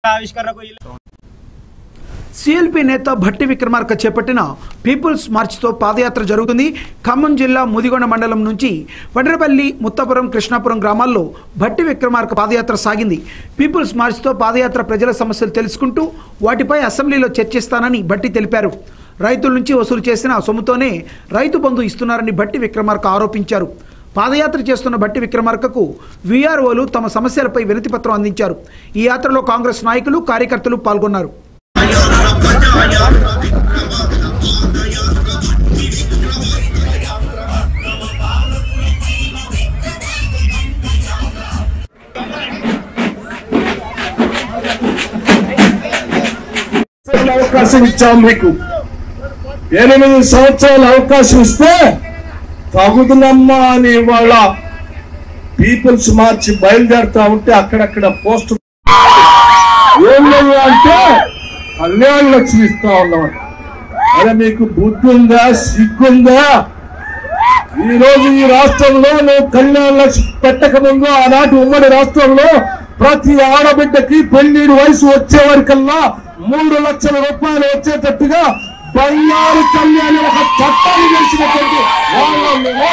ఆవిష్కరణకు ఇలా సిఎల్పి నేత భట్టి విక్రమార్క చేపట్టిన పీపుల్స్ మార్చ్తో పాదయాత్ర జరుగుతుంది ఖమ్మం జిల్లా ముదిగొండ మండలం నుంచి వడ్రపల్లి ముత్తపురం కృష్ణాపురం గ్రామాల్లో భట్టి విక్రమార్క పాదయాత్ర సాగింది పీపుల్స్ మార్చ్తో పాదయాత్ర ప్రజల సమస్యలు తెలుసుకుంటూ వాటిపై అసెంబ్లీలో చర్చిస్తానని భట్టి తెలిపారు రైతుల నుంచి వసూలు చేసిన సొమ్ముతోనే రైతు బంధు ఇస్తున్నారని భట్టి విక్రమార్క ఆరోపించారు పాదయాత్ర చేస్తున్న భట్టి విక్రమార్కకు వీఆర్ఓలు తమ సమస్యలపై వినతి పత్రం అందించారు ఈ యాత్రలో కాంగ్రెస్ నాయకులు కార్యకర్తలు పాల్గొన్నారు సంవత్సరాల అవకాశం ఇచ్చాం మీకు ఎనిమిది సంవత్సరాల అవకాశం ఇస్తే తగుదనమ్మా అని వాళ్ళ పీపుల్స్ మార్చి బయలుదేరుతా ఉంటే అక్కడక్కడ పోస్ట్ ఏమయ్యా అంటే కళ్యాణ లక్ష్మి ఇస్తా ఉన్నాం అరే మీకు బుద్ధి ఉందా సిగ్గుందా ఈ రోజు ఈ రాష్ట్రంలో నువ్వు కళ్యాణ లక్ష్మి పెట్టక ముందు ఆనాటి ఉమ్మడి రాష్ట్రంలో ప్రతి ఆడబిడ్డకి పెళ్లిడి వయసు వచ్చే వరకల్లా మూడు లక్షల రూపాయలు వచ్చేటట్టుగా బంగారు కళ్యాణ ఒక చట్టాన్ని చేసినటువంటి వాళ్ళం నువ్వు.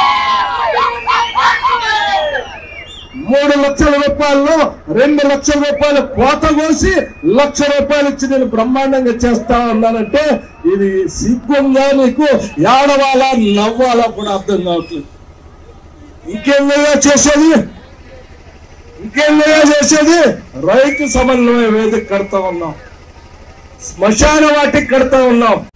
మూడు లక్షల రూపాయల్లో రెండు లక్షల రూపాయలు కోత కోసి లక్ష రూపాయలు ఇచ్చి నేను బ్రహ్మాండంగా చేస్తా ఉన్నానంటే ఇది సిగ్గుంగా నీకు ఏడవాలా నవ్వాలా కూడా అర్థం కావట్లేదు ఇంకేందయ్యా చేసేది ఇంకేందయ్యా చేసేది రైతు సమన్వయ వేదిక కడతా ఉన్నాం శ్మశాన వాటికి కడతా ఉన్నాం